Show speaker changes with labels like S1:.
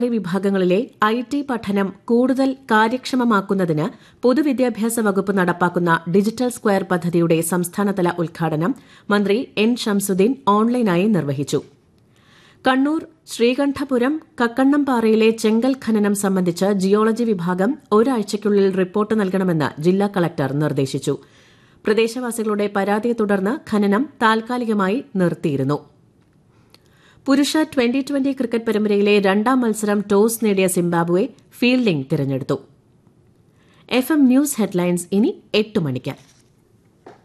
S1: വിഭാഗങ്ങളിലെ I T പഠനം കൂടുതൽ കാര്യക്ഷമമാക്കുന്നതിന് പൊതുവിദ്യാഭ്യാസ വകുപ്പ് നടപ്പാക്കുന്ന ഡിജിറ്റൽ സ്ക്വയർ പദ്ധതിയുടെ സംസ്ഥാനതല ഉദ്ഘാടനം മന്ത്രി എൻ ഷംസുദ്ദീൻ ഓൺലൈനായി നിർവഹിച്ചു കണ്ണൂർ ശ്രീകണ്ഠപുരം കക്കണ്ണംപാറയിലെ ചെങ്കൽ ഖനനം സംബന്ധിച്ച് ജിയോളജി വിഭാഗം ഒരാഴ്ചയ്ക്കുള്ളിൽ റിപ്പോർട്ട് നൽകണമെന്ന് ജില്ലാ കളക്ടർ നിർദ്ദേശിച്ചു പ്രദേശവാസികളുടെ പരാതിയെ തുടർന്ന് ഖനനം താൽക്കാലികമായി നിർത്തിയിരുന്നു പുരുഷ ട്വന്റി ട്വന്റി ക്രിക്കറ്റ് പരമ്പരയിലെ രണ്ടാം മത്സരം ടോസ് നേടിയ സിംബാബ്വെ ഫീൽഡിംഗ് തിരഞ്ഞെടുത്തു എഫ് എം ന്യൂസ് ഹെഡ്ലൈൻസ് ഇനി എട്ട് മണിക്ക്